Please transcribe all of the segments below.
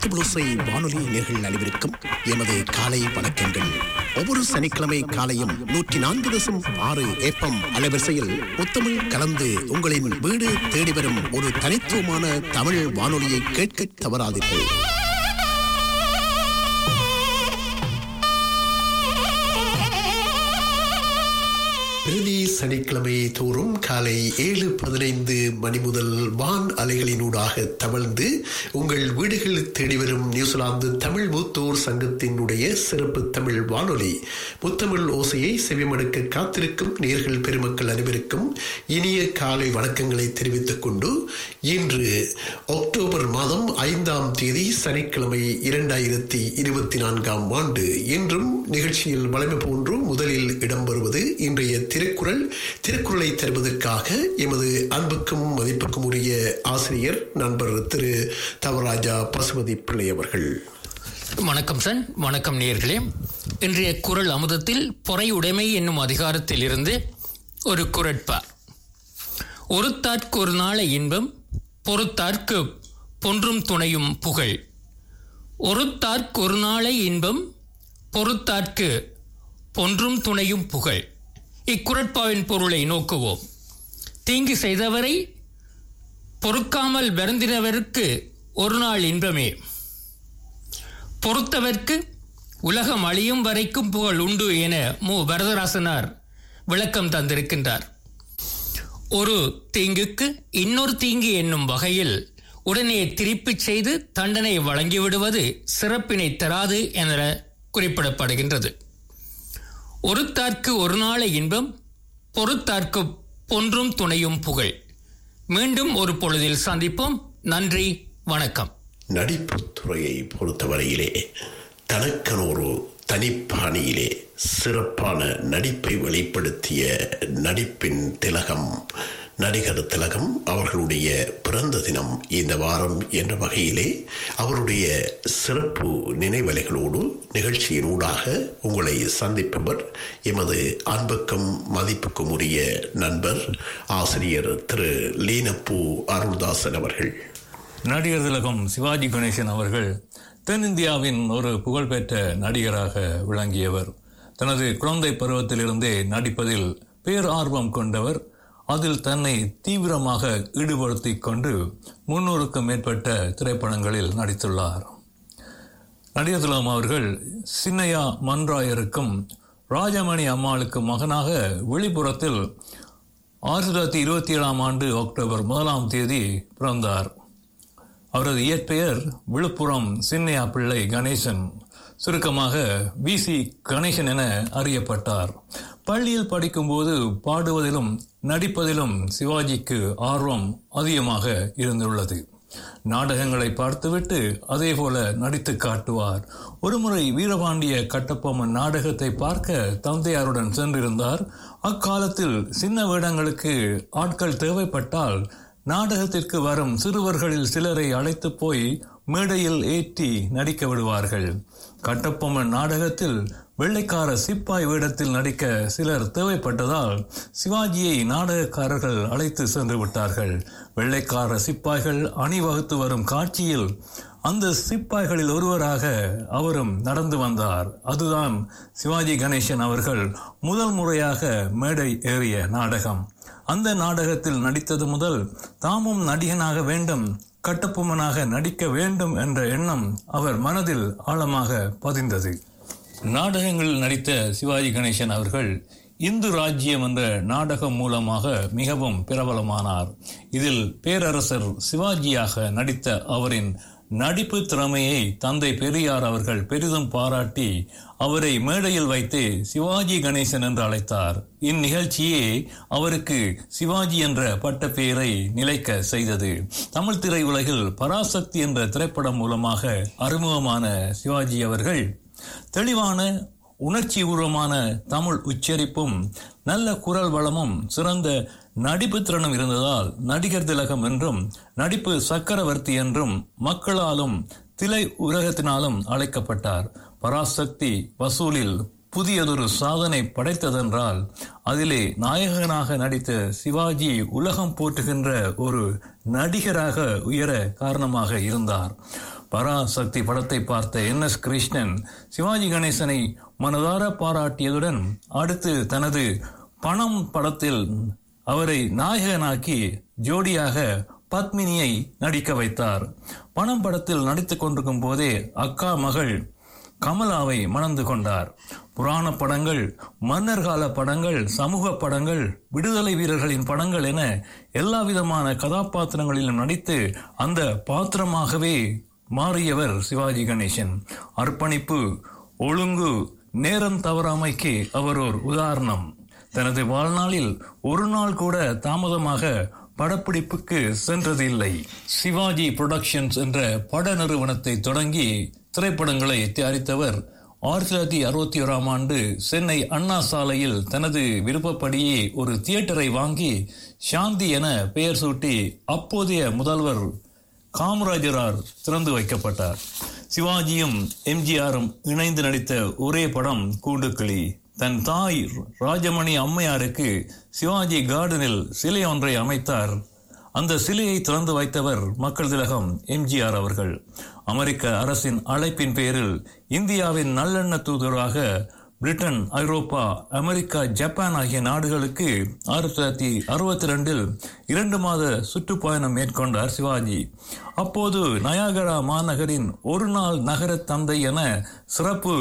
தமிழோசை வானொலி நேர்கள் அனைவருக்கும் எமது காலை வணக்கங்கள் ஒவ்வொரு சனிக்கிழமை காலையும் நூற்றி நான்கு தசம் ஆறு ஏப்பம் அலைவரிசையில் முத்தமிழ் கலந்து உங்களின் வீடு தேடி வரும் ஒரு தனித்துவமான தமிழ் வானொலியை கேட்க தவறாதீர்கள் பிரதி சனிக்கிழமை தோறும் காலை ஏழு பதினைந்து மணி முதல் வான் அலைகளினூடாக தவழ்ந்து உங்கள் வீடுகள் தேடி வரும் நியூசிலாந்து தமிழ் மூத்தோர் சங்கத்தினுடைய சிறப்பு தமிழ் வானொலி முத்தமிழ் ஓசையை செவிமடுக்க காத்திருக்கும் நேர்கள் பெருமக்கள் அனைவருக்கும் இனிய காலை வணக்கங்களை தெரிவித்துக் கொண்டு இன்று அக்டோபர் மாதம் ஐந்தாம் தேதி சனிக்கிழமை இரண்டாயிரத்தி இருபத்தி நான்காம் ஆண்டு இன்றும் நிகழ்ச்சியில் வளமை போன்று முதலில் இடம்பெறுவது இன்றைய திருக்குறள் திருக்குறளை தருவதற்காக எமது அன்புக்கும் மதிப்புக்கும் உரிய ஆசிரியர் நண்பர் திரு தவராஜா பசுபதி பிள்ளை அவர்கள் வணக்கம் சன் வணக்கம் நேர்களே இன்றைய குரல் அமுதத்தில் பொறையுடைமை என்னும் அதிகாரத்தில் இருந்து ஒரு குரட்பா ஒருத்தாற்கு ஒரு நாளை இன்பம் பொறுத்தார்க்கு பொன்றும் துணையும் புகழ் ஒருத்தார்க்கு ஒரு நாளை இன்பம் பொறுத்தார்க்கு பொன்றும் துணையும் புகழ் இக்குரட்பாவின் பொருளை நோக்குவோம் தீங்கு செய்தவரை பொறுக்காமல் வருந்தினவருக்கு ஒரு நாள் இன்பமே பொறுத்தவர்க்கு உலகம் அழியும் வரைக்கும் புகழ் உண்டு என மு வரதராசனார் விளக்கம் தந்திருக்கின்றார் ஒரு தீங்குக்கு இன்னொரு தீங்கு என்னும் வகையில் உடனே திருப்பிச் செய்து தண்டனை வழங்கிவிடுவது சிறப்பினை தராது என குறிப்பிடப்படுகின்றது ஒருத்தார்க்கு ஒரு நாளை இன்பம் பொறுத்தார்க்கு பொன்றும் துணையும் புகழ் மீண்டும் ஒரு பொழுதில் சந்திப்போம் நன்றி வணக்கம் நடிப்புத் துறையை பொறுத்தவரையிலே தனக்கென ஒரு தனிப்பாணியிலே சிறப்பான நடிப்பை வெளிப்படுத்திய நடிப்பின் திலகம் நடிகர் திலகம் அவர்களுடைய பிறந்த தினம் இந்த வாரம் என்ற வகையிலே அவருடைய சிறப்பு நினைவலைகளோடு நிகழ்ச்சியினூடாக உங்களை சந்திப்பவர் எமது அன்புக்கும் மதிப்புக்கும் உரிய நண்பர் ஆசிரியர் திரு லீனப்பூ அருள்தாசன் அவர்கள் நடிகர் திலகம் சிவாஜி கணேசன் அவர்கள் தென்னிந்தியாவின் ஒரு புகழ்பெற்ற நடிகராக விளங்கியவர் தனது குழந்தை பருவத்திலிருந்தே நடிப்பதில் பேரார்வம் கொண்டவர் அதில் தன்னை தீவிரமாக ஈடுபடுத்திக் கொண்டு முன்னூறுக்கும் மேற்பட்ட திரைப்படங்களில் நடித்துள்ளார் நடிகர் திலகம் அவர்கள் சின்னையா மன்ராயருக்கும் ராஜமணி அம்மாளுக்கு மகனாக விழிப்புறத்தில் ஆயிரத்தி தொள்ளாயிரத்தி இருபத்தி ஏழாம் ஆண்டு அக்டோபர் முதலாம் தேதி பிறந்தார் அவரது இயற்பெயர் விழுப்புரம் சின்னையா பிள்ளை கணேசன் சுருக்கமாக விசி கணேசன் என அறியப்பட்டார் பள்ளியில் படிக்கும்போது பாடுவதிலும் நடிப்பதிலும் சிவாஜிக்கு ஆர்வம் அதிகமாக இருந்துள்ளது நாடகங்களை பார்த்துவிட்டு அதே போல நடித்து காட்டுவார் ஒருமுறை வீரபாண்டிய கட்டபொம்மன் நாடகத்தை பார்க்க தந்தையாருடன் சென்றிருந்தார் அக்காலத்தில் சின்ன வேடங்களுக்கு ஆட்கள் தேவைப்பட்டால் நாடகத்திற்கு வரும் சிறுவர்களில் சிலரை அழைத்து போய் மேடையில் ஏற்றி நடிக்க விடுவார்கள் கட்டப்பொம்மன் நாடகத்தில் வெள்ளைக்கார சிப்பாய் வேடத்தில் நடிக்க சிலர் தேவைப்பட்டதால் சிவாஜியை நாடகக்காரர்கள் அழைத்து சென்று விட்டார்கள் வெள்ளைக்கார சிப்பாய்கள் அணிவகுத்து வரும் காட்சியில் அந்த சிப்பாய்களில் ஒருவராக அவரும் நடந்து வந்தார் அதுதான் சிவாஜி கணேசன் அவர்கள் முதல் முறையாக மேடை ஏறிய நாடகம் அந்த நாடகத்தில் நடித்தது முதல் தாமும் நடிகனாக வேண்டும் கட்டப்பொம்மனாக நடிக்க வேண்டும் என்ற எண்ணம் அவர் மனதில் ஆழமாக பதிந்தது நாடகங்களில் நடித்த சிவாஜி கணேசன் அவர்கள் இந்து ராஜ்யம் என்ற நாடகம் மூலமாக மிகவும் பிரபலமானார் இதில் பேரரசர் சிவாஜியாக நடித்த அவரின் நடிப்பு திறமையை தந்தை பெரியார் அவர்கள் பெரிதும் பாராட்டி அவரை மேடையில் வைத்து சிவாஜி கணேசன் என்று அழைத்தார் இந்நிகழ்ச்சியே அவருக்கு சிவாஜி என்ற பட்டப்பெயரை நிலைக்க செய்தது தமிழ் திரையுலகில் பராசக்தி என்ற திரைப்படம் மூலமாக அறிமுகமான சிவாஜி அவர்கள் தெளிவான உணர்ச்சி பூர்வமான தமிழ் உச்சரிப்பும் நல்ல குரல் வளமும் சிறந்த நடிப்பு திறனும் இருந்ததால் நடிகர் திலகம் என்றும் நடிப்பு சக்கரவர்த்தி என்றும் மக்களாலும் திரை உலகத்தினாலும் அழைக்கப்பட்டார் பராசக்தி வசூலில் புதியதொரு சாதனை படைத்ததென்றால் அதிலே நாயகனாக நடித்த சிவாஜி உலகம் போற்றுகின்ற ஒரு நடிகராக உயர காரணமாக இருந்தார் பராசக்தி படத்தை பார்த்த என் எஸ் கிருஷ்ணன் சிவாஜி கணேசனை மனதார பாராட்டியதுடன் அடுத்து தனது பணம் படத்தில் அவரை நாயகனாக்கி ஜோடியாக பத்மினியை நடிக்க வைத்தார் பணம் படத்தில் நடித்துக் கொண்டிருக்கும் போதே அக்கா மகள் கமலாவை மணந்து கொண்டார் புராண படங்கள் மன்னர் கால படங்கள் சமூக படங்கள் விடுதலை வீரர்களின் படங்கள் என எல்லா விதமான கதாபாத்திரங்களிலும் நடித்து அந்த பாத்திரமாகவே மாறியவர் சிவாஜி கணேசன் அர்ப்பணிப்பு ஒழுங்கு நேரம் தவறாமைக்கு அவர் ஒரு உதாரணம் தனது வாழ்நாளில் ஒரு நாள் கூட தாமதமாக படப்பிடிப்புக்கு சென்றதில்லை சிவாஜி புரொடக்ஷன்ஸ் என்ற பட நிறுவனத்தை தொடங்கி திரைப்படங்களை தயாரித்தவர் ஆயிரத்தி தொள்ளாயிரத்தி அறுபத்தி ஓராம் ஆண்டு சென்னை அண்ணா சாலையில் தனது விருப்பப்படியே ஒரு தியேட்டரை வாங்கி சாந்தி என பெயர் சூட்டி அப்போதைய முதல்வர் காமராஜரால் திறந்து வைக்கப்பட்டார் சிவாஜியும் எம்ஜிஆரும் இணைந்து நடித்த ஒரே படம் கூண்டுக்கிளி தன் தாய் ராஜமணி அம்மையாருக்கு சிவாஜி கார்டனில் சிலை ஒன்றை அமைத்தார் அந்த சிலையை திறந்து வைத்தவர் மக்கள் திலகம் எம்ஜிஆர் அவர்கள் அமெரிக்க அரசின் அழைப்பின் பேரில் இந்தியாவின் நல்லெண்ண தூதராக பிரிட்டன் ஐரோப்பா அமெரிக்கா ஜப்பான் ஆகிய நாடுகளுக்கு ஆயிரத்தி தொள்ளாயிரத்தி அறுபத்தி ரெண்டில் இரண்டு மாத சுற்றுப்பயணம் மேற்கொண்டார் சிவாஜி அப்போது நயாகரா மாநகரின் ஒரு நாள் நகர தந்தை என சிறப்பு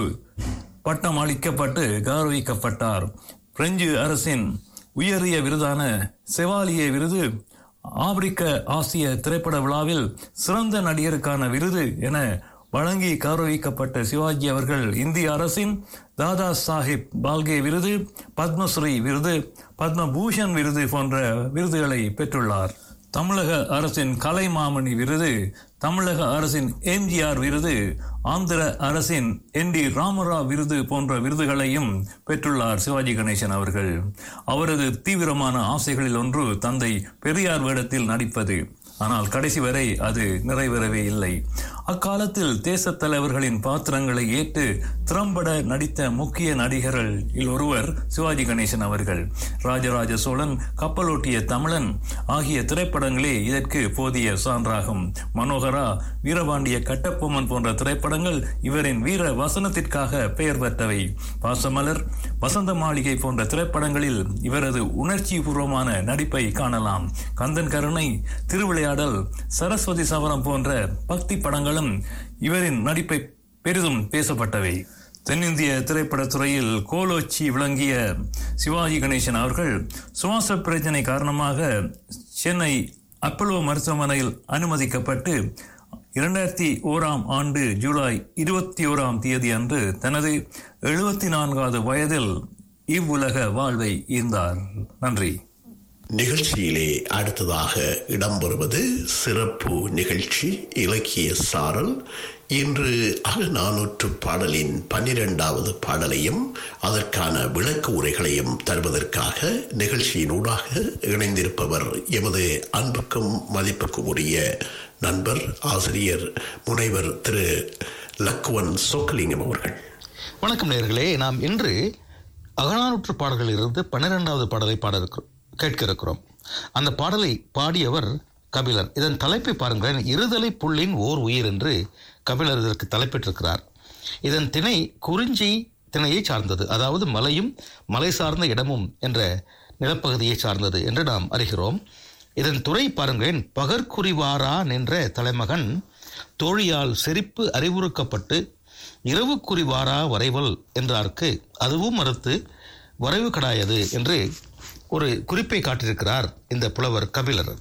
பட்டம் அளிக்கப்பட்டு கௌரவிக்கப்பட்டார் பிரெஞ்சு அரசின் உயரிய விருதான செவாலியே விருது ஆப்பிரிக்க ஆசிய திரைப்பட விழாவில் சிறந்த நடிகருக்கான விருது என வழங்கி கௌரவிக்கப்பட்ட சிவாஜி அவர்கள் இந்திய அரசின் தாதா சாஹிப் பால்கே விருது பத்மஸ்ரீ விருது பத்மபூஷன் விருது போன்ற விருதுகளை பெற்றுள்ளார் தமிழக அரசின் கலைமாமணி விருது தமிழக அரசின் எம்ஜிஆர் விருது ஆந்திர அரசின் என் டி ராமராவ் விருது போன்ற விருதுகளையும் பெற்றுள்ளார் சிவாஜி கணேசன் அவர்கள் அவரது தீவிரமான ஆசைகளில் ஒன்று தந்தை பெரியார் வேடத்தில் நடிப்பது ஆனால் கடைசி வரை அது நிறைவேறவே இல்லை அக்காலத்தில் தேசத் தலைவர்களின் பாத்திரங்களை ஏற்று திறம்பட நடித்த முக்கிய நடிகர்கள் ஒருவர் சிவாஜி கணேசன் அவர்கள் ராஜராஜ சோழன் கப்பலோட்டிய தமிழன் ஆகிய திரைப்படங்களே இதற்கு போதிய சான்றாகும் மனோகரா வீரபாண்டிய கட்டபொம்மன் போன்ற திரைப்படங்கள் இவரின் வீர வசனத்திற்காக பெயர் பெற்றவை பாசமலர் வசந்த மாளிகை போன்ற திரைப்படங்களில் இவரது உணர்ச்சி பூர்வமான நடிப்பை காணலாம் கந்தன் கருணை திருவிளையாடல் சரஸ்வதி சவரம் போன்ற பக்தி படங்களும் இவரின் நடிப்பை பெரிதும் பேசப்பட்டவை தென்னிந்திய திரைப்படத் துறையில் கோலோச்சி விளங்கிய சிவாஜி கணேசன் அவர்கள் சுவாச பிரச்சனை காரணமாக சென்னை அப்பல்லோ மருத்துவமனையில் அனுமதிக்கப்பட்டு இரண்டாயிரத்தி ஓராம் ஆண்டு ஜூலை இருபத்தி ஓராம் தேதி அன்று தனது எழுபத்தி நான்காவது வயதில் இவ்வுலக வாழ்வை ஈந்தார் நன்றி நிகழ்ச்சியிலே அடுத்ததாக இடம்பெறுவது சிறப்பு நிகழ்ச்சி இலக்கிய சாரல் இன்று அகநானூற்று பாடலின் பன்னிரெண்டாவது பாடலையும் அதற்கான விளக்க உரைகளையும் தருவதற்காக நிகழ்ச்சியினூடாக இணைந்திருப்பவர் எமது அன்புக்கும் மதிப்புக்கும் உரிய நண்பர் ஆசிரியர் முனைவர் திரு லக்குவன் சொக்கலிங்கம் அவர்கள் வணக்கம் நேர்களே நாம் இன்று அகநானூற்று பாடல்களிலிருந்து பன்னிரெண்டாவது பாடலை பாட இருக்கிறோம் கேட்க இருக்கிறோம் அந்த பாடலை பாடியவர் கபிலர் இதன் தலைப்பை பாருங்களேன் இருதலை புள்ளின் ஓர் உயிர் என்று கபிலர் இதற்கு தலைப்பிட்டிருக்கிறார் இதன் திணை குறிஞ்சி திணையை சார்ந்தது அதாவது மலையும் மலை சார்ந்த இடமும் என்ற நிலப்பகுதியை சார்ந்தது என்று நாம் அறிகிறோம் இதன் துறை பாருங்களேன் பகற்குறிவாரா நின்ற தலைமகன் தோழியால் செறிப்பு அறிவுறுக்கப்பட்டு இரவு குறிவாரா வரைவல் என்றார்க்கு அதுவும் மறுத்து வரைவு கடாயது என்று ஒரு குறிப்பை காட்டியிருக்கிறார் இந்த புலவர் கபிலர்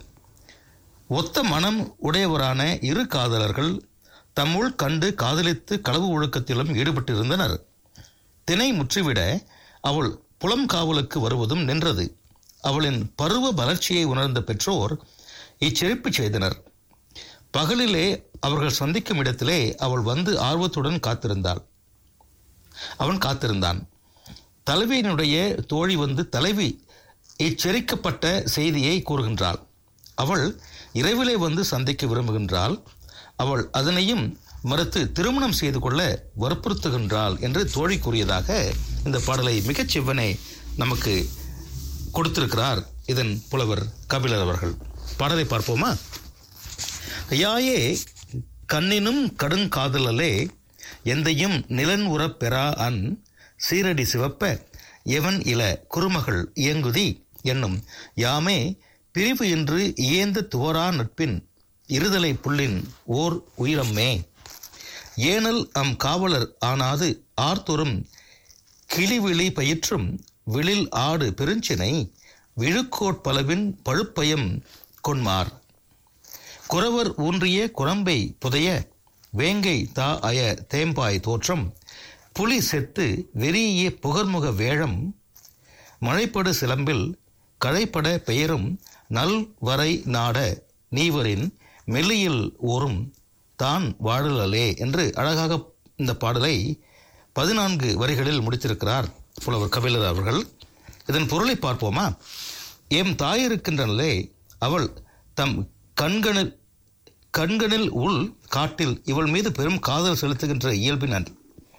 ஒத்த மனம் உடையவரான இரு காதலர்கள் தம்முள் கண்டு காதலித்து களவு ஒழுக்கத்திலும் ஈடுபட்டிருந்தனர் தினை முற்றிவிட அவள் புலம் காவலுக்கு வருவதும் நின்றது அவளின் பருவ வளர்ச்சியை உணர்ந்த பெற்றோர் இச்செழிப்பு செய்தனர் பகலிலே அவர்கள் சந்திக்கும் இடத்திலே அவள் வந்து ஆர்வத்துடன் காத்திருந்தாள் அவன் காத்திருந்தான் தலைவியினுடைய தோழி வந்து தலைவி இச்செரிக்கப்பட்ட செய்தியை கூறுகின்றாள் அவள் இரவிலே வந்து சந்திக்க விரும்புகின்றாள் அவள் அதனையும் மறுத்து திருமணம் செய்து கொள்ள வற்புறுத்துகின்றாள் என்று தோழி கூறியதாக இந்த பாடலை மிகச் செவ்வனே நமக்கு கொடுத்திருக்கிறார் இதன் புலவர் கபிலர் அவர்கள் பாடலை பார்ப்போமா ஐயாயே கண்ணினும் கடுங்காதலலே எந்தையும் நிலன் உறப் பெறா அன் சீரடி சிவப்ப எவன் இல குறுமகள் இயங்குதி என்னும் யாமே பிரிவு என்று இயந்த துவரா நட்பின் இருதலை புள்ளின் ஓர் உயிரம்மே ஏனல் அம் காவலர் ஆனாது ஆர்த்தொரும் கிளிவிழி பயிற்றும் விழில் ஆடு பெருஞ்சினை விழுக்கோட்பலவின் பழுப்பயம் கொன்மார் குறவர் ஊன்றிய குரம்பை புதைய வேங்கை தா அய தேம்பாய் தோற்றம் புலி செத்து வெறிய புகர்முக வேழம் மழைப்படு சிலம்பில் கழைப்பட பெயரும் நல் வரை நாட நீவரின் மெல்லியில் ஊரும் தான் வாழலே என்று அழகாக இந்த பாடலை பதினான்கு வரிகளில் முடித்திருக்கிறார் புலவர் கபிலர் அவர்கள் இதன் பொருளை பார்ப்போமா எம் தாயிருக்கின்றனலே அவள் தம் கண்களில் கண்களில் உள் காட்டில் இவள் மீது பெரும் காதல் செலுத்துகின்ற இயல்பினன்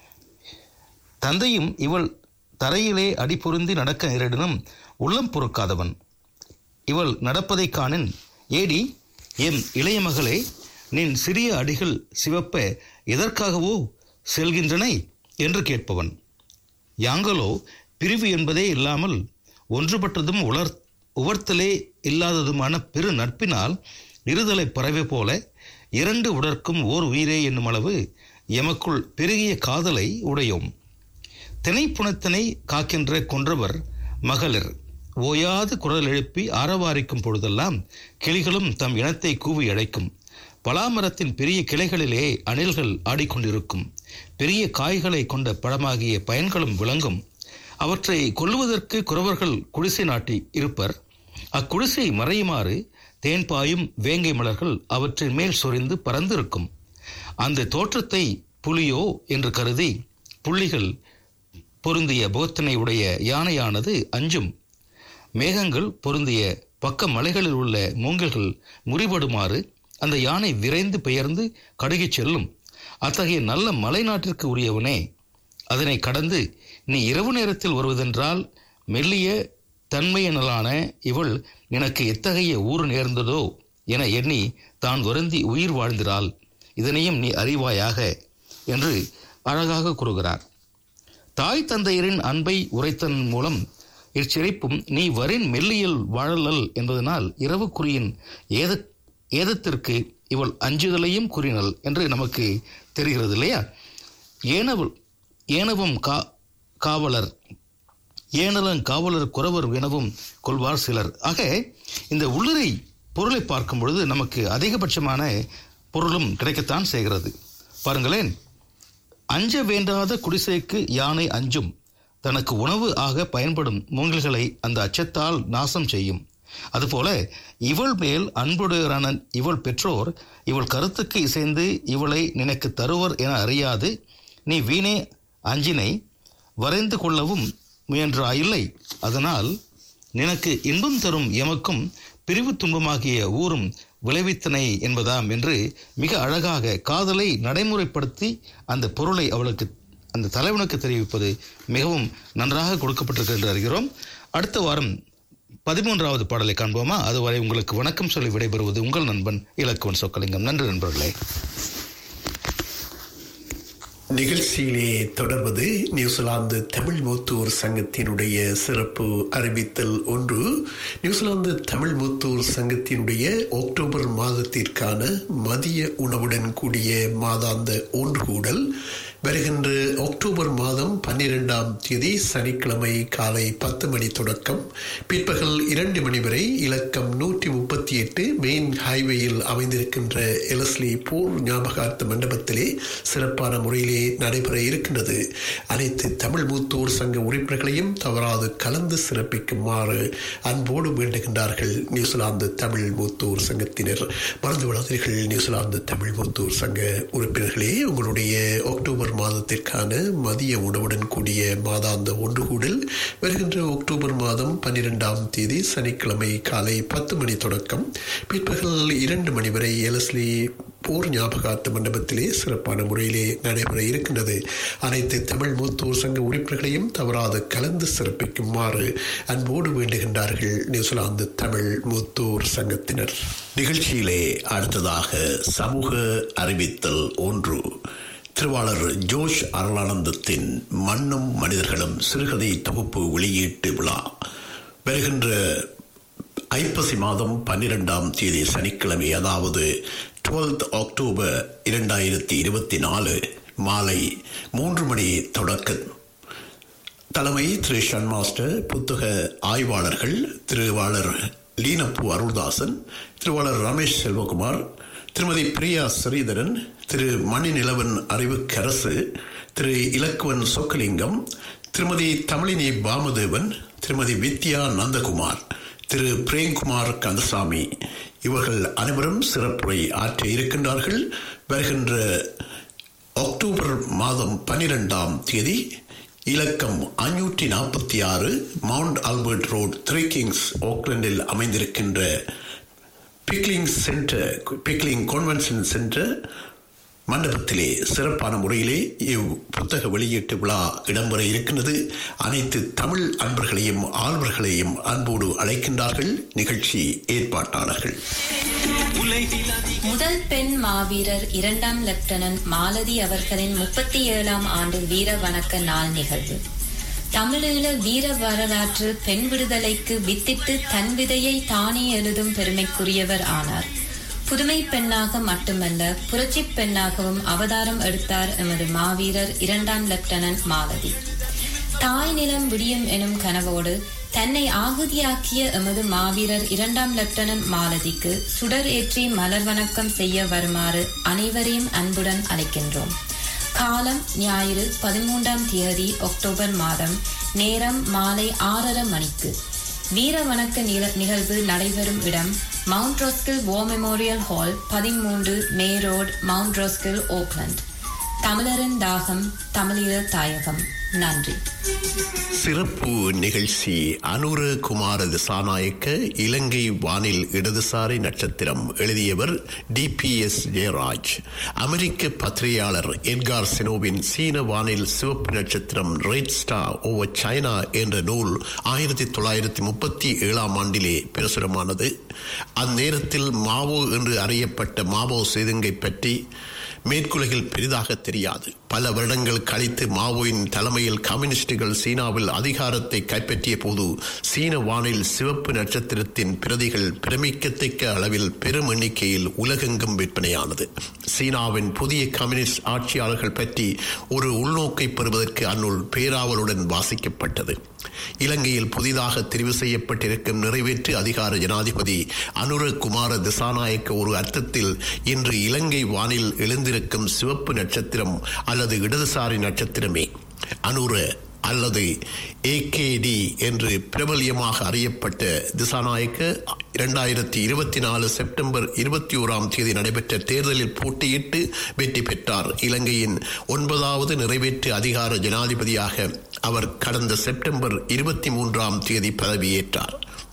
தந்தையும் இவள் தரையிலே அடிபொருந்தி நடக்க நேரிடனும் உள்ளம் பொறுக்காதவன் இவள் நடப்பதைக் காணின் ஏடி எம் இளைய மகளே நின் சிறிய அடிகள் சிவப்ப எதற்காகவோ செல்கின்றனை என்று கேட்பவன் யாங்களோ பிரிவு என்பதே இல்லாமல் ஒன்றுபட்டதும் உலர் உவர்த்தலே இல்லாததுமான பெரு நட்பினால் இருதலை பறவை போல இரண்டு உடற்கும் ஓர் உயிரே என்னும் அளவு எமக்குள் பெருகிய காதலை உடையோம் திணைப்புணத்தினை காக்கின்ற கொன்றவர் மகளிர் ஓயாது குரல் எழுப்பி ஆரவாரிக்கும் பொழுதெல்லாம் கிளிகளும் தம் இனத்தை கூவி அழைக்கும் பலாமரத்தின் பெரிய கிளைகளிலே அணில்கள் ஆடிக்கொண்டிருக்கும் பெரிய காய்களை கொண்ட பழமாகிய பயன்களும் விளங்கும் அவற்றை கொல்லுவதற்கு குறவர்கள் குடிசை நாட்டி இருப்பர் அக்குடிசை மறையுமாறு தேன்பாயும் வேங்கை மலர்கள் அவற்றின் மேல் சொரிந்து பறந்திருக்கும் அந்த தோற்றத்தை புலியோ என்று கருதி புள்ளிகள் பொருந்திய போத்தனை உடைய யானையானது அஞ்சும் மேகங்கள் பொருந்திய பக்க மலைகளில் உள்ள மூங்கில்கள் முறிபடுமாறு அந்த யானை விரைந்து பெயர்ந்து கடுகிச் செல்லும் அத்தகைய நல்ல மலைநாட்டிற்கு உரியவனே அதனை கடந்து நீ இரவு நேரத்தில் வருவதென்றால் மெல்லிய தன்மையினலான இவள் எனக்கு எத்தகைய ஊறு நேர்ந்ததோ என எண்ணி தான் வருந்தி உயிர் வாழ்ந்திராள் இதனையும் நீ அறிவாயாக என்று அழகாக கூறுகிறார் தாய் தந்தையரின் அன்பை உரைத்தன் மூலம் இச்சிறைப்பும் நீ வரின் மெல்லியல் வாழலல் என்பதனால் இரவுக்குறியின் ஏத ஏதத்திற்கு இவள் அஞ்சுதலையும் கூறினள் என்று நமக்கு தெரிகிறது இல்லையா ஏனவள் ஏனவும் கா காவலர் ஏனலன் காவலர் குறவர் எனவும் கொள்வார் சிலர் ஆக இந்த உள்ளுரை பொருளை பார்க்கும் பொழுது நமக்கு அதிகபட்சமான பொருளும் கிடைக்கத்தான் செய்கிறது பாருங்களேன் அஞ்ச வேண்டாத குடிசைக்கு யானை அஞ்சும் தனக்கு உணவு ஆக பயன்படும் மூங்கில்களை அந்த அச்சத்தால் நாசம் செய்யும் அதுபோல இவள் மேல் அன்புடையரான இவள் பெற்றோர் இவள் கருத்துக்கு இசைந்து இவளை நினைக்கு தருவர் என அறியாது நீ வீணே அஞ்சினை வரைந்து கொள்ளவும் முயன்றாயில்லை அதனால் நினக்கு இன்பம் தரும் எமக்கும் பிரிவு துன்பமாகிய ஊரும் விளைவித்தனை என்பதாம் என்று மிக அழகாக காதலை நடைமுறைப்படுத்தி அந்த பொருளை அவளுக்கு அந்த தலைவனுக்கு தெரிவிப்பது மிகவும் நன்றாக கொடுக்கப்பட்டிருக்கு என்று அறிகிறோம் அடுத்த வாரம் பதிமூன்றாவது பாடலை காண்போமா அதுவரை உங்களுக்கு வணக்கம் சொல்லி விடைபெறுவது உங்கள் நண்பன் இலக்குவன் சொக்கலிங்கம் நன்றி நண்பர்களே நிகழ்ச்சியிலே தொடர்வது நியூசிலாந்து தமிழ் மூத்தூர் சங்கத்தினுடைய சிறப்பு அறிவித்தல் ஒன்று நியூசிலாந்து தமிழ் மூத்தூர் சங்கத்தினுடைய அக்டோபர் மாதத்திற்கான மதிய உணவுடன் கூடிய மாதாந்த ஒன்றுகூடல் வருகின்ற அக்டோபர் மாதம் பன்னிரெண்டாம் தேதி சனிக்கிழமை காலை பத்து மணி தொடக்கம் பிற்பகல் இரண்டு மணி வரை இலக்கம் நூற்றி முப்பத்தி எட்டு மெயின் ஹைவேயில் அமைந்திருக்கின்ற எலஸ்லி போர் ஞாபகார்த்த மண்டபத்திலே சிறப்பான முறையிலே நடைபெற இருக்கின்றது அனைத்து தமிழ் மூத்தோர் சங்க உறுப்பினர்களையும் தவறாது கலந்து சிறப்பிக்குமாறு அன்போடு வேண்டுகின்றார்கள் நியூசிலாந்து தமிழ் மூத்தோர் சங்கத்தினர் மறந்து விடாதீர்கள் நியூசிலாந்து தமிழ் மூத்தோர் சங்க உறுப்பினர்களே உங்களுடைய அக்டோபர் மாதத்திற்கான மதிய உணவுடன் கூடிய மாதாந்த ஒன்று கூடல் வருகின்ற அக்டோபர் மாதம் பன்னிரெண்டாம் தேதி சனிக்கிழமை காலை பத்து மணி தொடக்கம் பிற்பகல் இரண்டு மணி வரை எலஸ்லி போர் ஞாபகார்த்த மண்டபத்திலே சிறப்பான முறையிலே நடைபெற இருக்கின்றது அனைத்து தமிழ் மூத்தோர் சங்க உறுப்பினர்களையும் தவறாது கலந்து சிறப்பிக்குமாறு அன்போடு வேண்டுகின்றார்கள் நியூசிலாந்து தமிழ் மூத்தோர் சங்கத்தினர் நிகழ்ச்சியிலே அடுத்ததாக சமூக அறிவித்தல் ஒன்று திருவாளர் ஜோஷ் அருளானந்தத்தின் மண்ணும் மனிதர்களும் சிறுகதை தொகுப்பு வெளியீட்டு விழா வருகின்ற ஐப்பசி மாதம் பன்னிரெண்டாம் தேதி சனிக்கிழமை அதாவது டுவெல்த் அக்டோபர் இரண்டாயிரத்தி இருபத்தி நாலு மாலை மூன்று மணி தொடக்கம் தலைமை திரு ஷன் மாஸ்டர் புத்தக ஆய்வாளர்கள் திருவாளர் லீனப்பு அருள்தாசன் திருவாளர் ரமேஷ் செல்வகுமார் திருமதி பிரியா ஸ்ரீதரன் திரு மணிநிலவன் அறிவுக்கரசு திரு இலக்குவன் சொக்கலிங்கம் திருமதி தமிழினி பாமதேவன் திருமதி வித்யா நந்தகுமார் திரு பிரேம்குமார் கந்தசாமி இவர்கள் அனைவரும் சிறப்புரை ஆற்ற இருக்கின்றார்கள் வருகின்ற அக்டோபர் மாதம் பனிரெண்டாம் தேதி இலக்கம் ஐநூற்றி நாற்பத்தி ஆறு Mount Albert Road Three Kings ஓக்லண்டில் அமைந்திருக்கின்ற Fickling Centre Fickling Convention Centre மண்டபத்திலே சிறப்பான முறையிலே இவ் புத்தக வெளியீட்டு விழா இடம்பெற இருக்கின்றது அனைத்து தமிழ் அன்பர்களையும் ஆழ்வர்களையும் அன்போடு அழைக்கின்றார்கள் நிகழ்ச்சி ஏற்பாட்டாளர்கள் முதல் பெண் மாவீரர் இரண்டாம் லெப்டினன்ட் மாலதி அவர்களின் முப்பத்தி ஏழாம் ஆண்டு வீர வணக்க நாள் நிகழ்வு தமிழீழ வீர வரலாற்றில் பெண் விடுதலைக்கு வித்திட்டு தன் விதையை தானே எழுதும் பெருமைக்குரியவர் ஆனார் புதுமை பெண்ணாக மட்டுமல்ல புரட்சி பெண்ணாகவும் அவதாரம் எடுத்தார் எமது மாவீரர் இரண்டாம் லெப்டினன்ட் மாலதி தாய் நிலம் விடியும் எனும் கனவோடு தன்னை ஆகுதியாக்கிய எமது மாவீரர் இரண்டாம் லெப்டினன்ட் மாலதிக்கு சுடர் ஏற்றி மலர் வணக்கம் செய்ய வருமாறு அனைவரையும் அன்புடன் அழைக்கின்றோம் காலம் ஞாயிறு பதிமூன்றாம் தேதி அக்டோபர் மாதம் நேரம் மாலை ஆறரை மணிக்கு வீர வணக்க நில- நிகழ்வு நடைபெறும் இடம் Mount Roskill War Memorial Hall பதிமூன்று May Road Mount Roskill Auckland தமிழரின் தாகம் தமிழீழ தாயகம் நன்றி சிறப்பு நிகழ்ச்சி அனுர குமார திசாநாயக்க இலங்கை வானில் இடதுசாரி நட்சத்திரம் எழுதியவர் டிபிஎஸ் ஜெயராஜ் அமெரிக்க பத்திரிகையாளர் எட்கார் சினோவின் சீன வானில் சிவப்பு நட்சத்திரம் ரெட் ஸ்டார் ஓவர் சைனா என்ற நூல் ஆயிரத்தி தொள்ளாயிரத்தி முப்பத்தி ஏழாம் ஆண்டிலே பிரசுரமானது அந்நேரத்தில் மாவோ என்று அறியப்பட்ட மாவோ சேதுங்கை பற்றி மேற்குலகில் பெரிதாக தெரியாது பல வருடங்கள் கழித்து மாவோயின் தலைமையில் கம்யூனிஸ்டுகள் சீனாவில் அதிகாரத்தை கைப்பற்றிய போது சீன வானில் சிவப்பு நட்சத்திரத்தின் பிரதிகள் பிரமிக்கத்தக்க அளவில் பெரும் எண்ணிக்கையில் உலகெங்கும் விற்பனையானது சீனாவின் புதிய கம்யூனிஸ்ட் ஆட்சியாளர்கள் பற்றி ஒரு உள்நோக்கை பெறுவதற்கு அந்நூல் பேராவலுடன் வாசிக்கப்பட்டது இலங்கையில் புதிதாக தெரிவு செய்யப்பட்டிருக்கும் நிறைவேற்று அதிகார ஜனாதிபதி அனுர குமார திசாநாயக்க ஒரு அர்த்தத்தில் இன்று இலங்கை வானில் எழுந்திருக்கும் சிவப்பு நட்சத்திரம் அல்லது இடதுசாரி நட்சத்திரமே அனுர அல்லது ஏகேடி என்று பிரபல்யமாக அறியப்பட்ட திசாநாயக்க இரண்டாயிரத்தி இருபத்தி நாலு செப்டம்பர் இருபத்தி ஓராம் தேதி நடைபெற்ற தேர்தலில் போட்டியிட்டு வெற்றி பெற்றார் இலங்கையின் ஒன்பதாவது நிறைவேற்று அதிகார ஜனாதிபதியாக அவர் கடந்த செப்டம்பர் இருபத்தி மூன்றாம் தேதி பதவியேற்றார்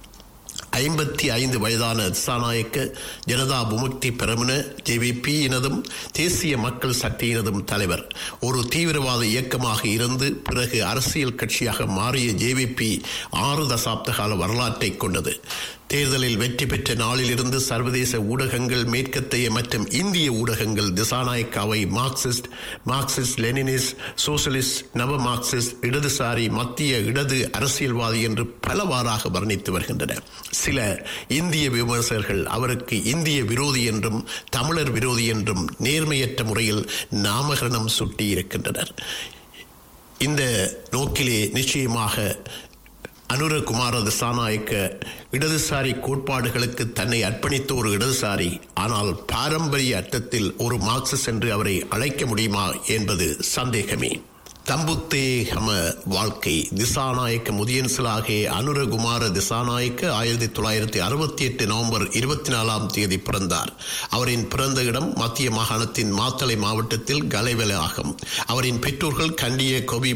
ஐம்பத்தி ஐந்து வயதான திசாநாயக்க ஜனதா விமுக்தி பெரமுன ஜேவிபி இனதும் தேசிய மக்கள் சக்தியினதும் தலைவர் ஒரு தீவிரவாத இயக்கமாக இருந்து பிறகு அரசியல் கட்சியாக மாறிய ஜேவிபி ஆறு தசாப்த கால வரலாற்றை கொண்டது தேர்தலில் வெற்றி பெற்ற நாளிலிருந்து சர்வதேச ஊடகங்கள் மேற்கத்தைய மற்றும் இந்திய ஊடகங்கள் திசாநாயக்காவை மார்க்சிஸ்ட் மார்க்சிஸ்ட் லெனினிஸ்ட் சோசலிஸ்ட் நவ மார்க்சிஸ்ட் இடதுசாரி மத்திய இடது அரசியல்வாதி என்று பலவாறாக வர்ணித்து வருகின்றன சில இந்திய விமர்சகர்கள் அவருக்கு இந்திய விரோதி என்றும் தமிழர் விரோதி என்றும் நேர்மையற்ற முறையில் நாமகரணம் சுட்டி இருக்கின்றனர் இந்த நோக்கிலே நிச்சயமாக அனுர குமார திசாநாயக்க இடதுசாரி கோட்பாடுகளுக்கு தன்னை அர்ப்பணித்த ஒரு இடதுசாரி ஆனால் பாரம்பரிய அர்த்தத்தில் ஒரு மார்க்சிஸ்ட் என்று அவரை அழைக்க முடியுமா என்பது சந்தேகமே தம்புத்தே ஹம வாழ்க்கை திசாநாயக்க முதியன்சலாகே அனுரகுமார திசாநாயக்க ஆயிரத்தி தொள்ளாயிரத்தி அறுபத்தி எட்டு நவம்பர் இருபத்தி நாலாம் தேதி பிறந்தார் அவரின் பிறந்த இடம் மத்திய மாகாணத்தின் மாத்தளை மாவட்டத்தில் கலைவெல ஆகும் அவரின் பெற்றோர்கள் கண்டிய கொவி பௌத்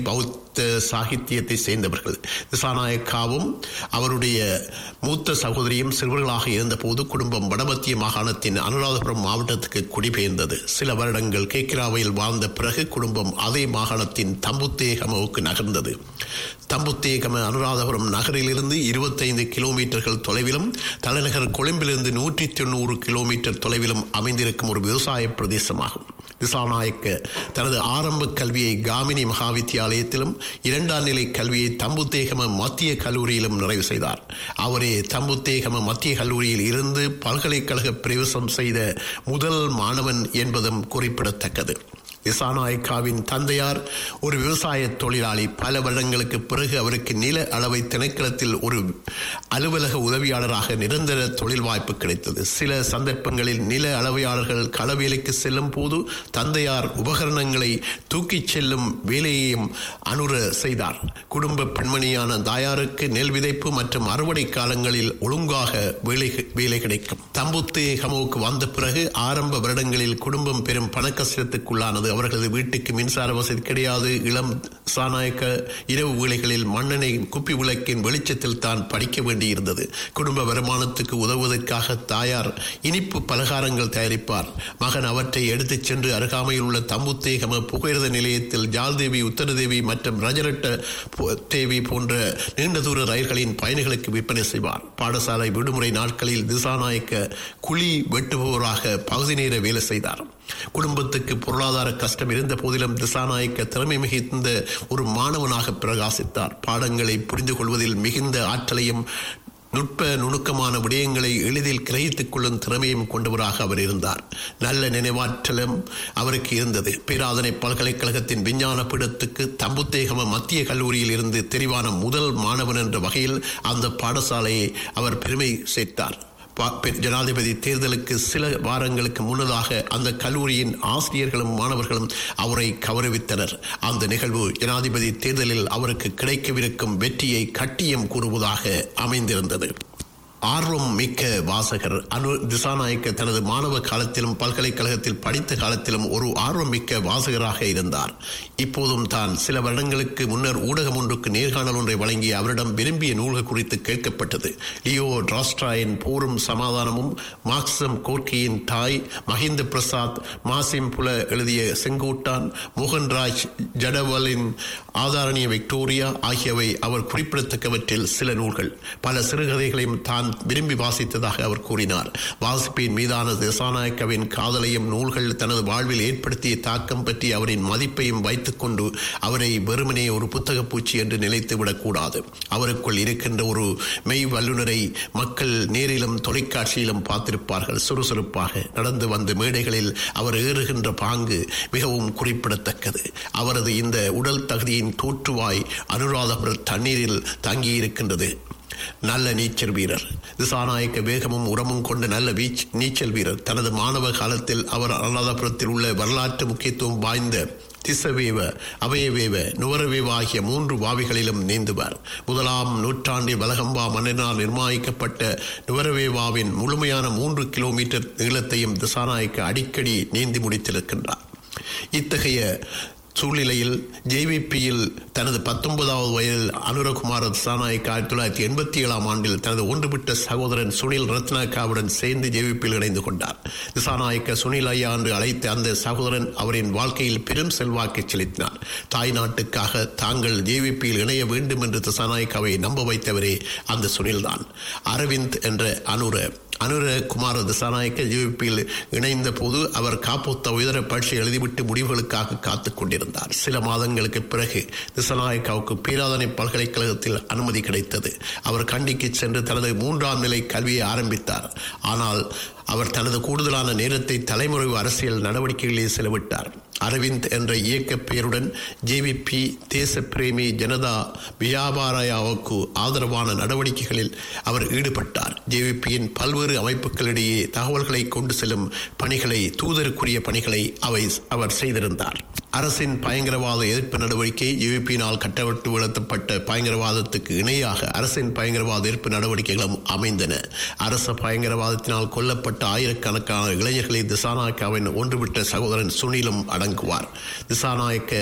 பௌத்த சாகித்யத்தை சேர்ந்தவர்கள் திசாநாயக்காவும் அவருடைய மூத்த சகோதரியும் சிறுவர்களாக இருந்தபோது குடும்பம் வடமத்திய மாகாணத்தின் அனுராதபுரம் மாவட்டத்துக்கு குடிபெயர்ந்தது சில வருடங்கள் கேக்கிராவையில் வாழ்ந்த பிறகு குடும்பம் அதே மாகாணத்தின் தம்புத்தேகமவுக்கு நகர்ந்தது தம்புத்தேகம அனுராதபுரம் நகரிலிருந்து இருபத்தைந்து கிலோமீட்டர்கள் தொலைவிலும் தலைநகர் கொழும்பிலிருந்து நூற்றி தொண்ணூறு கிலோமீட்டர் தொலைவிலும் அமைந்திருக்கும் ஒரு விவசாய பிரதேசமாகும் திசாநாயக்க தனது ஆரம்ப கல்வியை காமினி மகாவித்தியாலயத்திலும் இரண்டாம் நிலை கல்வியை தம்புத்தேகம மத்திய கல்லூரியிலும் நிறைவு செய்தார் அவரே தம்புத்தேகம மத்திய கல்லூரியில் இருந்து பல்கலைக்கழக பிரவேசம் செய்த முதல் மாணவன் என்பதும் குறிப்பிடத்தக்கது திசாநாயக்காவின் தந்தையார் ஒரு விவசாய தொழிலாளி பல வருடங்களுக்கு பிறகு அவருக்கு நில அளவை திணைக்களத்தில் ஒரு அலுவலக உதவியாளராக நிரந்தர தொழில் வாய்ப்பு கிடைத்தது சில சந்தர்ப்பங்களில் நில அளவையாளர்கள் களவேலைக்கு செல்லும் போது தந்தையார் உபகரணங்களை தூக்கிச் செல்லும் வேலையையும் அனுர செய்தார் குடும்ப பெண்மணியான தாயாருக்கு நெல் விதைப்பு மற்றும் அறுவடை காலங்களில் ஒழுங்காக வேலை வேலை கிடைக்கும் தம்புத்தே ஹமோவுக்கு வந்த பிறகு ஆரம்ப வருடங்களில் குடும்பம் பெரும் பண கஷ்டத்துக்குள்ளானது அவர்களது வீட்டுக்கு மின்சார வசதி கிடையாது இளம் சாநாயக்க இரவு வேளைகளில் மண்ணெண்ணெய் குப்பி விளக்கின் வெளிச்சத்தில் தான் படிக்க வேண்டியிருந்தது குடும்ப வருமானத்துக்கு உதவுவதற்காக தாயார் இனிப்பு பலகாரங்கள் தயாரிப்பார் மகன் அவற்றை எடுத்துச் சென்று அருகாமையில் உள்ள தம்புத்தேகம புகையிரத நிலையத்தில் ஜால்தேவி உத்தரதேவி மற்றும் ரஜரட்ட போ- தேவி போன்ற நீண்ட தூர ரயில்களின் பயணிகளுக்கு விற்பனை செய்வார் பாடசாலை விடுமுறை நாட்களில் திசாநாயக்க குழி வெட்டுபவராக பகுதி நேர வேலை செய்தார் குடும்பத்துக்கு பொருளாதார கஷ்டம் இருந்த போதிலும் திசாநாயக்க திறமை மிகுந்த ஒரு மாணவனாக பிரகாசித்தார் பாடங்களை புரிந்து கொள்வதில் மிகுந்த ஆற்றலையும் நுட்ப நுணுக்கமான விடயங்களை எளிதில் கிரகித்துக் கொள்ளும் திறமையும் கொண்டவராக அவர் இருந்தார் நல்ல நினைவாற்றலும் அவருக்கு இருந்தது பேராதனை பல்கலைக்கழகத்தின் விஞ்ஞான பீடத்துக்கு தம்புத்தேகம மத்திய கல்லூரியில் இருந்து தெரிவான முதல் மாணவன் என்ற வகையில் அந்த பாடசாலையை அவர் பெருமை சேர்த்தார் பா- பெ- ஜனாதிபதி தேர்தலுக்கு சில வாரங்களுக்கு முன்னதாக அந்த கல்லூரியின் ஆசிரியர்களும் மாணவர்களும் அவரை கௌரவித்தனர் அந்த நிகழ்வு ஜனாதிபதி தேர்தலில் அவருக்கு கிடைக்கவிருக்கும் வெற்றியை கட்டியம் கூறுவதாக அமைந்திருந்தது ஆர்வம் மிக்க வாசகர் அனு திசாநாயக்க தனது மாணவ காலத்திலும் பல்கலைக்கழகத்தில் படித்த காலத்திலும் ஒரு ஆர்வம் மிக்க வாசகராக இருந்தார் இப்போதும் தான் சில வருடங்களுக்கு முன்னர் ஊடகம் ஒன்றுக்கு நேர்காணல் ஒன்றை வழங்கிய அவரிடம் விரும்பிய நூல்கள் குறித்து கேட்கப்பட்டது லியோ டிராஸ்ட்ராயின் போரும் சமாதானமும் மார்க்சம் கோர்க்கியின் தாய் மஹிந்த பிரசாத் மாசிம் புல எழுதிய செங்கோட்டான் மோகன்ராஜ் ஜடவலின் ஆதாரணிய விக்டோரியா ஆகியவை அவர் குறிப்பிடத்தக்கவற்றில் சில நூல்கள் பல சிறுகதைகளையும் தான் விரும்பி வாசித்ததாக அவர் கூறினார் வாசிப்பின் மீதான திசாநாயக்கவின் காதலையும் நூல்கள் தனது வாழ்வில் ஏற்படுத்திய தாக்கம் பற்றி அவரின் மதிப்பையும் வைத்துக்கொண்டு அவரை வெறுமனே ஒரு புத்தக பூச்சி என்று நினைத்து விடக்கூடாது அவருக்குள் இருக்கின்ற ஒரு மெய் வல்லுநரை மக்கள் நேரிலும் தொலைக்காட்சியிலும் பார்த்திருப்பார்கள் சுறுசுறுப்பாக நடந்து வந்த மேடைகளில் அவர் ஏறுகின்ற பாங்கு மிகவும் குறிப்பிடத்தக்கது அவரது இந்த உடல் தகுதியின் தோற்றுவாய் அனுராதபுர தண்ணீரில் தங்கியிருக்கின்றது நல்ல நீச்சல் வீரர் திசாநாயக்க வேகமும் உரமும் கொண்ட நல்ல வீச் நீச்சல் வீரர் தனது மாணவ காலத்தில் அவர் அனுராதபுரத்தில் உள்ள வரலாற்று முக்கியத்துவம் வாய்ந்த திசவேவ அபயவேவ நுவரவேவ ஆகிய மூன்று வாவிகளிலும் நீந்துவார் முதலாம் நூற்றாண்டில் வலகம்பா மன்னனால் நிர்மாணிக்கப்பட்ட நுவரவேவாவின் முழுமையான மூன்று கிலோமீட்டர் நீளத்தையும் திசாநாயக்க அடிக்கடி நீந்தி முடித்திருக்கின்றார் இத்தகைய சூழ்நிலையில் ஜேவிபியில் தனது பத்தொன்பதாவது வயதில் அனுரகுமார திசாநாயக் ஆயிரத்தி தொள்ளாயிரத்தி எண்பத்தி ஏழாம் ஆண்டில் தனது ஒன்றுவிட்ட சகோதரன் சுனில் ரத்னாக்காவுடன் சேர்ந்து ஜேவிபியில் இணைந்து கொண்டார் திசாநாயக்க சுனில் ஐயா என்று அழைத்த அந்த சகோதரன் அவரின் வாழ்க்கையில் பெரும் செல்வாக்கை செலுத்தினார் தாய் நாட்டுக்காக தாங்கள் ஜேவிபியில் இணைய வேண்டும் என்று திசாநாயக்காவை நம்ப வைத்தவரே அந்த சுனில்தான் அரவிந்த் என்ற அனுர அனுர குமார திசாநாயக்க ஜேவிபியில் இணைந்த போது அவர் காப்போத்த உயர பரீட்சை எழுதிவிட்டு முடிவுகளுக்காக காத்துக் கொண்டிருந்தார் சில மாதங்களுக்கு பிறகு திசாநாயக்காவுக்கு பேராதனை பல்கலைக்கழகத்தில் அனுமதி கிடைத்தது அவர் கண்டிக்கு சென்று தனது மூன்றாம் நிலை கல்வியை ஆரம்பித்தார் ஆனால் அவர் தனது கூடுதலான நேரத்தை தலைமுறை அரசியல் நடவடிக்கைகளில் செலவிட்டார் அரவிந்த் என்ற இயக்க பெயருடன் ஜேவிபி தேச பிரேமி ஜனதா வியாபாரயாவுக்கு ஆதரவான நடவடிக்கைகளில் அவர் ஈடுபட்டார் ஜேவிபியின் பல்வேறு அமைப்புகளிடையே தகவல்களை கொண்டு செல்லும் பணிகளை தூதருக்குரிய பணிகளை அவை அவர் செய்திருந்தார் அரசின் பயங்கரவாத எதிர்ப்பு நடவடிக்கை யுபியினால் கட்டவிட்டு வீழ்த்தப்பட்ட பயங்கரவாதத்துக்கு இணையாக அரசின் பயங்கரவாத எதிர்ப்பு நடவடிக்கைகளும் அமைந்தன அரச பயங்கரவாதத்தினால் கொல்லப்பட்ட ஆயிரக்கணக்கான இளைஞர்களை திசாநாயக்காவின் ஒன்றுவிட்ட சகோதரன் சுனிலும் அடங்குவார் திசாநாயக்க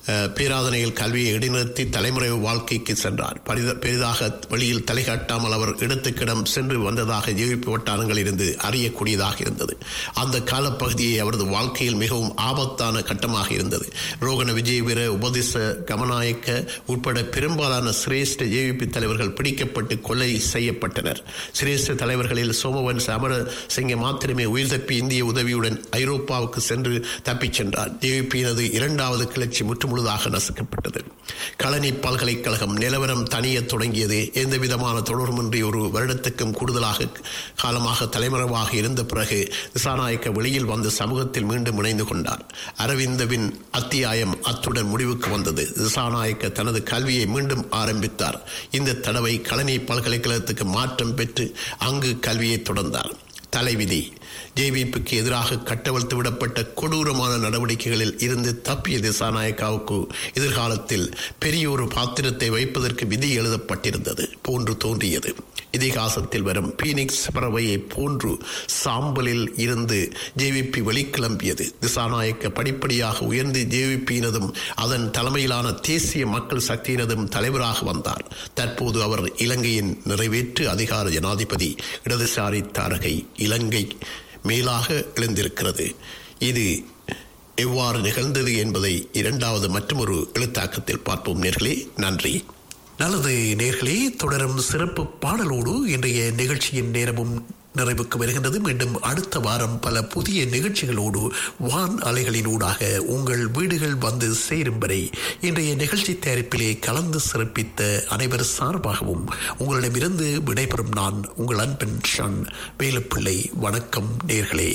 அஹ், பேராதனையில் கல்வியை இடைநிறுத்தி தலைமுறை வாழ்க்கைக்கு சென்றார் பரித- பெரிதாக வெளியில் தலைகாட்டாமல் அவர் இடத்துக்கிடம் சென்று வந்ததாக ஜெயிப்பு வட்டாரங்களில் இருந்து அறியக்கூடியதாக இருந்தது அந்த காலப்பகுதியை அவரது வாழ்க்கையில் மிகவும் ஆபத்தான கட்டமாக இருந்தது ரோகண விஜய் வீர உபதேச கமநாயக்க உட்பட பெரும்பாலான சிரேஷ்ட ஜேவிபி தலைவர்கள் பிடிக்கப்பட்டு கொலை செய்யப்பட்டனர் சிரேஷ்ட தலைவர்களில் சோமவன் சமரசிங்க மாத்திரமே உயிர் தப்பி இந்திய உதவியுடன் ஐரோப்பாவுக்கு சென்று தப்பிச் சென்றார் ஜேவிபியினது இரண்டாவது கிளர்ச்சி முற்றுமுழுதாக நசுக்கப்பட்டது களனி பல்கலைக்கழகம் நிலவரம் தனியத் தொடங்கியது எந்த விதமான தொடர்புமின்றி ஒரு வருடத்துக்கும் கூடுதலாக காலமாக தலைமறைவாக இருந்த பிறகு திசாநாயக்க வெளியில் வந்து சமூகத்தில் மீண்டும் இணைந்து கொண்டார் அரவிந்தவின் அத்தியாயம் அத்துடன் முடிவுக்கு வந்தது திசாநாயக்க தனது கல்வியை மீண்டும் ஆரம்பித்தார் இந்த தடவை களனி பல்கலைக்கழகத்துக்கு மாற்றம் பெற்று அங்கு கல்வியை தொடர்ந்தார் தலைவிதி ஜேவிபிக்கு எதிராக கட்டவிழ்த்து விடப்பட்ட கொடூரமான நடவடிக்கைகளில் இருந்து தப்பிய திசாநாயக்காவுக்கு எதிர்காலத்தில் பெரிய ஒரு பாத்திரத்தை வைப்பதற்கு விதி எழுதப்பட்டிருந்தது போன்று தோன்றியது இதிகாசத்தில் வரும் பீனிக்ஸ் பறவையை போன்று சாம்பலில் இருந்து ஜேவிபி வெளிக்கிளம்பியது திசாநாயக்க படிப்படியாக உயர்ந்து ஜேவிபியினதும் அதன் தலைமையிலான தேசிய மக்கள் சக்தியினதும் தலைவராக வந்தார் தற்போது அவர் இலங்கையின் நிறைவேற்று அதிகார ஜனாதிபதி இடதுசாரி தாரகை இலங்கை மேலாக எழுந்திருக்கிறது இது எவ்வாறு நிகழ்ந்தது என்பதை இரண்டாவது மற்றொரு எழுத்தாக்கத்தில் பார்ப்போம் நேர்களே நன்றி நல்லது நேர்களே தொடரும் சிறப்பு பாடலோடு இன்றைய நிகழ்ச்சியின் நேரமும் நிறைவுக்கு வருகின்றது மீண்டும் அடுத்த வாரம் பல புதிய நிகழ்ச்சிகளோடு வான் அலைகளினூடாக உங்கள் வீடுகள் வந்து சேரும் வரை இன்றைய நிகழ்ச்சி தயாரிப்பிலே கலந்து சிறப்பித்த அனைவர் சார்பாகவும் உங்களிடமிருந்து விடைபெறும் நான் உங்கள் அன்பன் ஷன் வேலுப்பிள்ளை வணக்கம் நேர்களே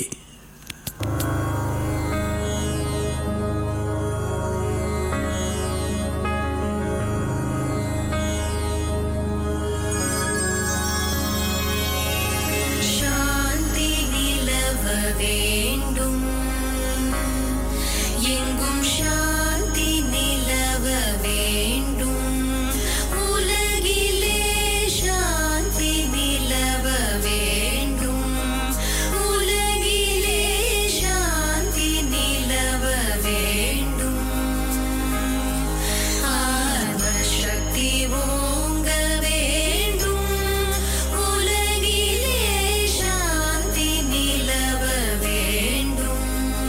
சாந்தி நிலவ வேண்டும் எங்கும் சாந்தி நிலவ வேண்டும் உலகிலே சாந்தி நிலவ வேண்டும் உலகிலே சாந்தி நிலவ வேண்டும் ஆத்மசக்தி ஓங்க வேண்டும் உலகிலே சாந்தி நிலவ வேண்டும்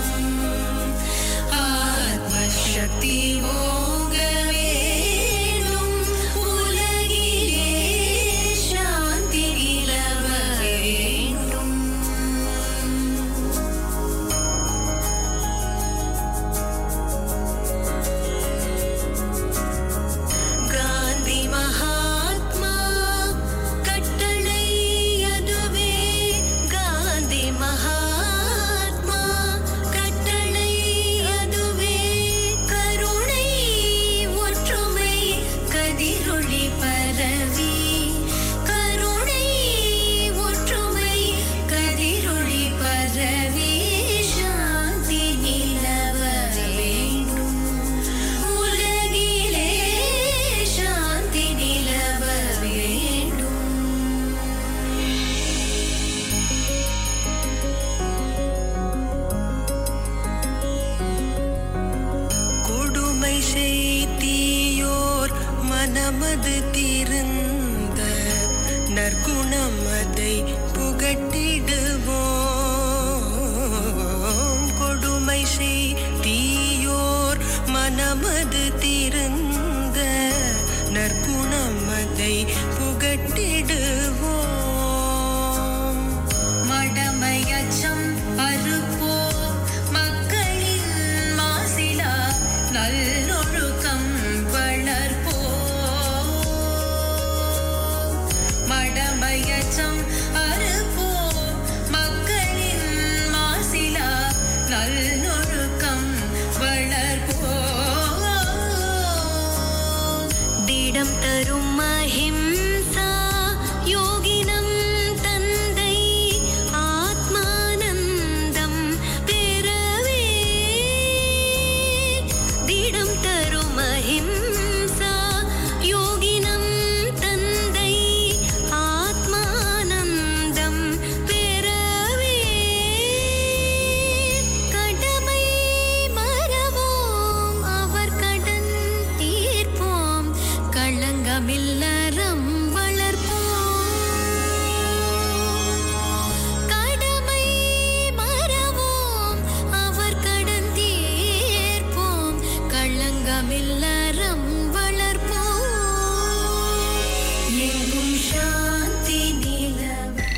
ஆத்மசக்தி ஓங்க வேண்டும் உலகிலே சாந்தி நிலவ வேண்டும் காந்தி மகாத்மா கட்டளை அதுவே காந்தி மகாத்மா கட்டளை அதுவே கருணை ஒற்றுமை கதிரொளி பரவி கருணை ஒற்றுமை கதிரொளி பரவி சாந்தி நிலவ வேண்டும் உலகிலே சாந்தி நிலவ வேண்டும் கொடுமை செய்தியோர் மனமது திருந்த நற்குணம் அதை புகட்டி